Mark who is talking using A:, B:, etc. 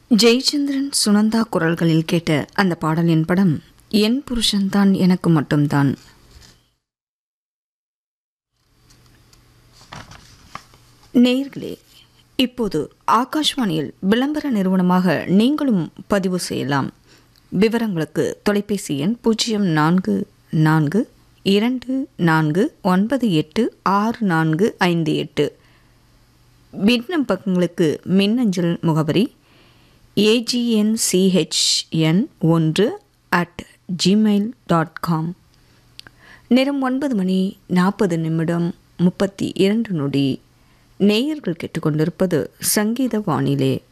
A: ஜெயச்சந்திரன் சுனந்தா குரல்களில் கேட்ட அந்த பாடலின் படம் என் புருஷன்தான் எனக்கு மட்டும்தான் நேயர்களே இப்போது ஆகாஷ்வாணியில் விளம்பர நிறுவனமாக நீங்களும் பதிவு செய்யலாம் விவரங்களுக்கு தொலைபேசி எண் பூஜ்ஜியம் நான்கு நான்கு இரண்டு நான்கு ஒன்பது எட்டு ஆறு நான்கு ஐந்து எட்டு விண்ணப்பங்களுக்கு மின்னஞ்சல் முகவரி ஏஜிஎன்சிஹெச்என் ஒன்று அட் ஜிமெயில் டாட் காம் நேரம் ஒன்பது மணி நாற்பது நிமிடம் முப்பத்தி இரண்டு நொடி நேயர்கள் கேட்டுக்கொண்டிருப்பது சங்கீத வானிலை